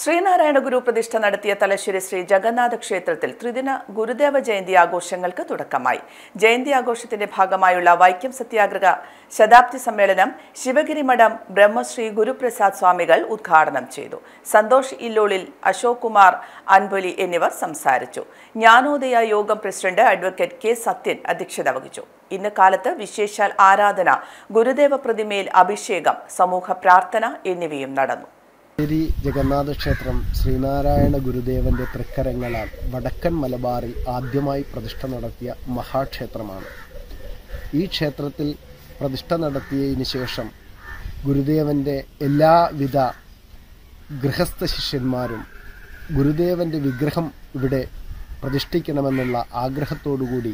ശ്രീനാരായണ ഗുരു പ്രതിഷ്ഠ നടത്തിയ തലശ്ശേരി ശ്രീ ജഗന്നാഥ ക്ഷേത്രത്തിൽ ത്രിദിന ഗുരുദേവ ജയന്തി ആഘോഷങ്ങൾക്ക് തുടക്കമായി ജയന്തി ആഘോഷത്തിന്റെ ഭാഗമായുള്ള വൈക്കം സത്യാഗ്രഹ ശതാബ്ദി സമ്മേളനം ശിവഗിരി മഠം ബ്രഹ്മശ്രീ ഗുരുപ്രസാദ് സ്വാമികൾ ഉദ്ഘാടനം ചെയ്തു സന്തോഷ് ഇല്ലോളിൽ അശോക് കുമാർ അൻപൊലി എന്നിവർ സംസാരിച്ചു ജ്ഞാനോദയ യോഗം പ്രസിഡന്റ് അഡ്വക്കേറ്റ് കെ സത്യൻ അധ്യക്ഷത വഹിച്ചു ഇന്ന് കാലത്ത് വിശേഷാൽ ആരാധന ഗുരുദേവ പ്രതിമയിൽ അഭിഷേകം സമൂഹ പ്രാർത്ഥന എന്നിവയും നടന്നു ശ്രീ ജഗന്നാഥ ക്ഷേത്രം ശ്രീനാരായണ ഗുരുദേവന്റെ തൃക്കരങ്ങളാൽ വടക്കൻ മലബാറിൽ ആദ്യമായി പ്രതിഷ്ഠ നടത്തിയ മഹാക്ഷേത്രമാണ് ഈ ക്ഷേത്രത്തിൽ പ്രതിഷ്ഠ നടത്തിയതിനു ശേഷം ഗുരുദേവന്റെ എല്ലാവിധ ഗൃഹസ്ഥ ശിഷ്യന്മാരും ഗുരുദേവന്റെ വിഗ്രഹം ഇവിടെ പ്രതിഷ്ഠിക്കണമെന്നുള്ള ആഗ്രഹത്തോടുകൂടി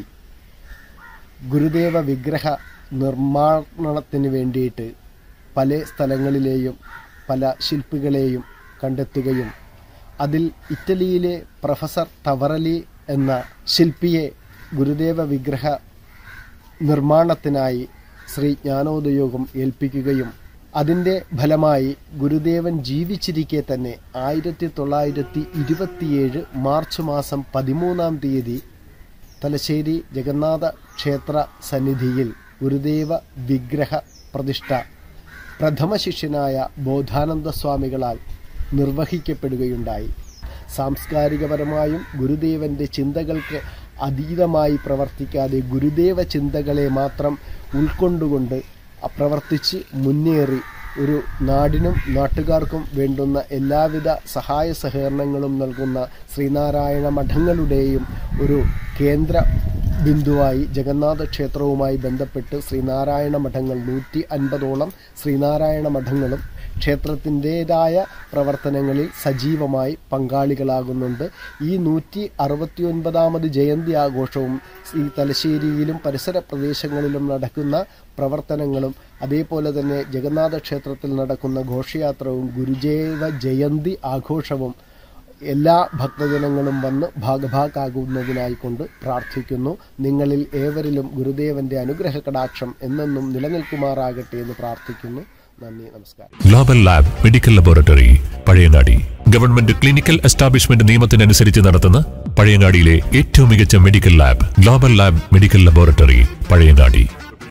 ഗുരുദേവ വിഗ്രഹ നിർമ്മാണത്തിന് വേണ്ടിയിട്ട് പല സ്ഥലങ്ങളിലെയും പല ശില്പികളെയും കണ്ടെത്തുകയും അതിൽ ഇറ്റലിയിലെ പ്രൊഫസർ തവറലി എന്ന ശില്പിയെ ഗുരുദേവ വിഗ്രഹ നിർമ്മാണത്തിനായി ശ്രീ ജ്ഞാനോദയോഗം ഏൽപ്പിക്കുകയും അതിൻ്റെ ഫലമായി ഗുരുദേവൻ ജീവിച്ചിരിക്കെ തന്നെ ആയിരത്തി തൊള്ളായിരത്തി ഇരുപത്തിയേഴ് മാർച്ച് മാസം പതിമൂന്നാം തീയതി തലശ്ശേരി ജഗന്നാഥ ക്ഷേത്ര സന്നിധിയിൽ ഗുരുദേവ വിഗ്രഹ പ്രതിഷ്ഠ പ്രഥമ ശിഷ്യനായ ബോധാനന്ദ സ്വാമികളാൽ നിർവഹിക്കപ്പെടുകയുണ്ടായി സാംസ്കാരികപരമായും ഗുരുദേവന്റെ ചിന്തകൾക്ക് അതീതമായി പ്രവർത്തിക്കാതെ ഗുരുദേവ ചിന്തകളെ മാത്രം ഉൾക്കൊണ്ടുകൊണ്ട് പ്രവർത്തിച്ച് മുന്നേറി ഒരു നാടിനും നാട്ടുകാർക്കും വേണ്ടുന്ന എല്ലാവിധ സഹായ സഹകരണങ്ങളും നൽകുന്ന ശ്രീനാരായണ മഠങ്ങളുടെയും ഒരു കേന്ദ്ര ബിന്ദുവായി ജഗന്നാഥ ക്ഷേത്രവുമായി ബന്ധപ്പെട്ട് ശ്രീനാരായണ മഠങ്ങൾ നൂറ്റി അൻപതോളം ശ്രീനാരായണ മഠങ്ങളും ക്ഷേത്രത്തിൻ്റെതായ പ്രവർത്തനങ്ങളിൽ സജീവമായി പങ്കാളികളാകുന്നുണ്ട് ഈ നൂറ്റി അറുപത്തിയൊൻപതാമത് ജയന്തി ആഘോഷവും ഈ തലശ്ശേരിയിലും പരിസര പ്രദേശങ്ങളിലും നടക്കുന്ന പ്രവർത്തനങ്ങളും അതേപോലെ തന്നെ ജഗന്നാഥ ക്ഷേത്രത്തിൽ നടക്കുന്ന ഘോഷയാത്രവും ഗുരുദേവ ജയന്തി ആഘോഷവും എല്ലാ ഭക്തജനങ്ങളും വന്ന് ഭാഗഭാക്കാകുന്നതിനായി കൊണ്ട് പ്രാർത്ഥിക്കുന്നു നിങ്ങളിൽ ഏവരിലും ഗുരുദേവന്റെ അനുഗ്രഹ കടാക്ഷം എന്നെന്നും നിലനിൽക്കുമാറാകട്ടെ എന്ന് പ്രാർത്ഥിക്കുന്നു നന്ദി നമസ്കാരം global lab medical laboratory Pazhayangadi government clinical establishment നിയമത്തിനനുസരിച്ച് നടത്തുന്ന പഴയങ്ങാടിയിലെ ഏറ്റവും മികച്ച medical lab global lab medical laboratory Pazhayangadi